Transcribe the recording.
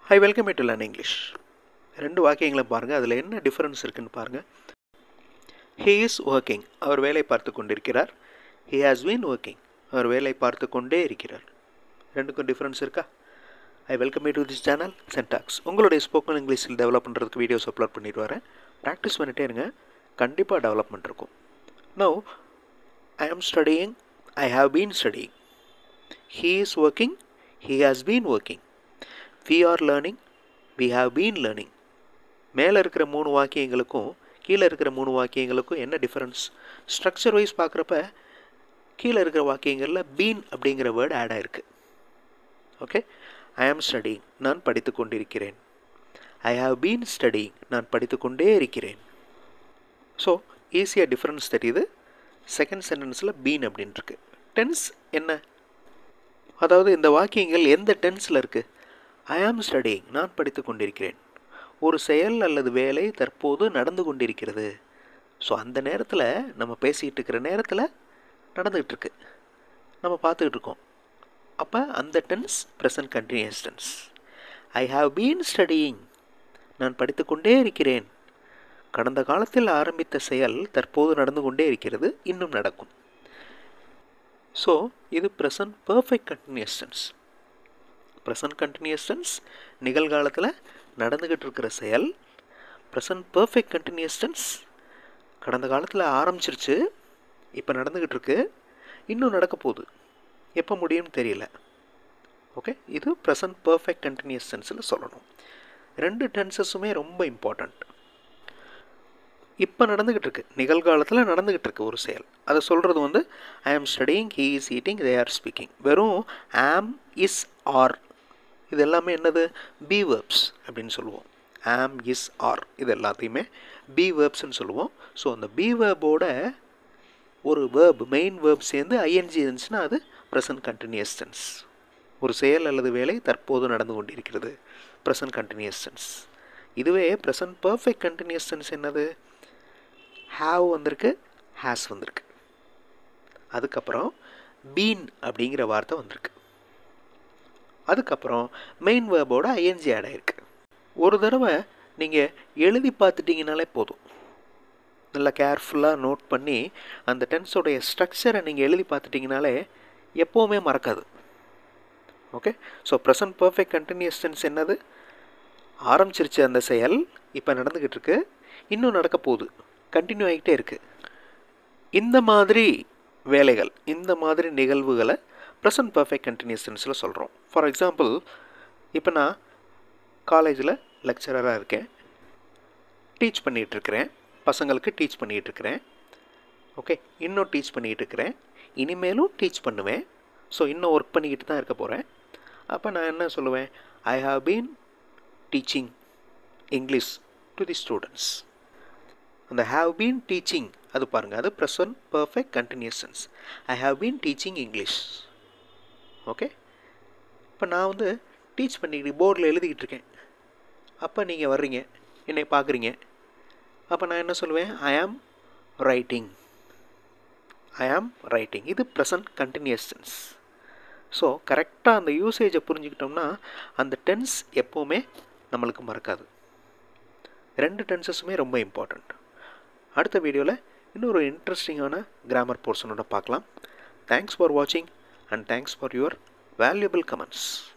I welcome to learn English ரெண்டு வாக்கியங்களை பாருங்கள் அதில் என்ன டிஃப்ரென்ஸ் இருக்குன்னு பாருங்கள் ஹீ இஸ் ஒர்க்கிங் அவர் வேலை பார்த்து கொண்டிருக்கிறார் ஹி ஹாஸ் பீன் ஒர்க்கிங் அவர் வேலை பார்த்து கொண்டே இருக்கிறார் ரெண்டுக்கும் டிஃப்ரென்ஸ் இருக்கா I welcome to this channel syntax உங்களுடைய ஸ்போக்கன் இங்கிலீஷில் டெவலப் பண்ணுறதுக்கு வீடியோஸ் அப்லோட் பண்ணிட்டு வரேன் ப்ராக்டிஸ் பண்ணிட்டே இருங்க கண்டிப்பாக டெவலப்மெண்ட் இருக்கும் now I am studying I have been studying he is working he has been working we are learning we have been learning மேலே இருக்கிற மூணு வாக்கியங்களுக்கும் கீழே இருக்கிற மூணு வாக்கியங்களுக்கும் என்ன டிஃப்ரென்ஸ் ஸ்ட்ரக்சர் வைஸ் பார்க்குறப்ப கீழே இருக்கிற வாக்கியங்களில் பீன் அப்படிங்கிற வேர்டு ஆட் ஆயிருக்கு ஓகே ஐ ஆம் ஸ்டடிங் நான் படித்து கொண்டிருக்கிறேன் ஐ ஹாவ் பீன் ஸ்டடிங் நான் படித்து கொண்டே இருக்கிறேன் ஸோ ஈஸியாக டிஃப்ரென்ஸ் தெரியுது செகண்ட் சென்டென்ஸில் பீன் அப்படின்ட்டுருக்கு டென்ஸ் என்ன அதாவது இந்த வாக்கியங்கள் எந்த டென்ஸில் இருக்குது ஐ ஆம் ஸ்டடிங் நான் படித்து கொண்டிருக்கிறேன் ஒரு செயல் அல்லது வேலை தற்போது நடந்து கொண்டிருக்கிறது ஸோ அந்த நேரத்தில் நம்ம பேசிகிட்டு இருக்கிற நேரத்தில் நடந்துக்கிட்டு இருக்கு நம்ம பார்த்துக்கிட்டு இருக்கோம் அப்போ அந்த tense present continuous tense I have been studying நான் படித்துக்கொண்டே இருக்கிறேன் கடந்த காலத்தில் ஆரம்பித்த செயல் தற்போது நடந்து கொண்டே இருக்கிறது இன்னும் நடக்கும் ஸோ இது present perfect continuous tense present continuous tense நிகழ்காலத்தில் நடந்துக்கிட்டு இருக்கிற செயல் ப்ரெசன்ட் பர்ஃபெக்ட் கண்டினியூஸ் டென்ஸ் கடந்த காலத்தில் ஆரம்பிச்சிருச்சு இப்போ நடந்துக்கிட்டு இருக்கு இன்னும் நடக்க போகுது எப்போ முடியும்னு தெரியல ஓகே இது ப்ரெசன்ட் பர்ஃபெக்ட் கண்டினியூஸ் டென்ஸில் சொல்லணும் ரெண்டு டென்சஸுமே ரொம்ப இம்பார்ட்டண்ட் இப்போ நடந்துக்கிட்டு இருக்கு நிகழ்காலத்தில் நடந்துக்கிட்டு இருக்கு ஒரு செயல் அதை சொல்கிறது வந்து I am studying he is eating they are speaking வெறும் ஆம் இஸ் ஆர் இது எல்லாமே என்னது பி வேர்ப்ஸ் அப்படின்னு சொல்லுவோம் ஆம் இஸ் ஆர் இது எல்லாத்தையுமே பி வேர்ப்ஸ்ன்னு சொல்லுவோம் ஸோ அந்த பி வேர்போட ஒரு வேர்ப் மெயின் வேர்ப் சேர்ந்து ஐஎன்ஜி இருந்துச்சுன்னா அது ப்ரெசன்ட் கண்டினியூஸ் டென்ஸ் ஒரு செயல் அல்லது வேலை தற்போது நடந்து கொண்டிருக்கிறது ப்ரெசன்ட் கண்டினியூஸ் டென்ஸ் இதுவே ப்ரெசன்ட் பர்ஃபெக்ட் கண்டினியூஸ் டென்ஸ் என்னது ஹாவ் வந்திருக்கு ஹேஸ் வந்திருக்கு அதுக்கப்புறம் பீன் அப்படிங்கிற வார்த்தை வந்திருக்கு அதுக்கப்புறம் மெயின் வேர்போட ஐஎன்ஜி ஆட் ஆகிருக்கு ஒரு தடவை நீங்கள் எழுதி பார்த்துட்டிங்கனாலே போதும் நல்லா கேர்ஃபுல்லாக நோட் பண்ணி அந்த டென்ஸோடைய ஸ்ட்ரக்சரை நீங்கள் எழுதி பார்த்துட்டிங்கனாலே எப்போவுமே மறக்காது okay so present perfect continuous tense என்னது ஆரம்பிச்சிருச்சு அந்த செயல் இப்போ நடந்துக்கிட்டு இருக்கு இன்னும் நடக்க போகுது கண்டினியூ ஆகிட்டே இருக்குது இந்த மாதிரி வேலைகள் இந்த மாதிரி நிகழ்வுகளை ப்ரெசன்ட் பர்ஃபெக்ட் கண்டினியூஸ் டென்ஸில் சொல்கிறோம் ஃபார் எக்ஸாம்பிள் இப்போ நான் காலேஜில் லெக்சரராக இருக்கேன் டீச் பண்ணிகிட்ருக்கிறேன் பசங்களுக்கு டீச் பண்ணிகிட்ருக்கிறேன் ஓகே இன்னும் டீச் பண்ணிகிட்ருக்கிறேன் இனிமேலும் டீச் பண்ணுவேன் ஸோ இன்னும் ஒர்க் பண்ணிக்கிட்டு தான் இருக்க போகிறேன் அப்போ நான் என்ன சொல்லுவேன் I have been teaching English to the students அந்த ஹாவ் பீன் டீச்சிங் அது பாருங்கள் அது present perfect continuations I have been teaching English okay இப்போ நான் வந்து டீச் பண்ணிக்கிட்டு போர்டில் எழுதிக்கிட்டு இருக்கேன் அப்போ நீங்கள் வர்றீங்க என்னை பார்க்குறீங்க அப்போ நான் என்ன சொல்லுவேன் ஐ ஆம் ரைட்டிங் ஐ ஆம் ரைட்டிங் இது ப்ரெசன்ட் கண்டினியூஸ் டென்ஸ் ஸோ கரெக்டாக அந்த யூசேஜை புரிஞ்சுக்கிட்டோம்னா அந்த டென்ஸ் எப்போவுமே நம்மளுக்கு மறக்காது ரெண்டு டென்சஸுமே ரொம்ப இம்பார்ட்டண்ட் அடுத்த வீடியோவில் இன்னொரு இன்ட்ரெஸ்டிங்கான கிராமர் போர்ஷனோட பார்க்கலாம் தேங்க்ஸ் ஃபார் வாட்சிங் and thanks for your valuable comments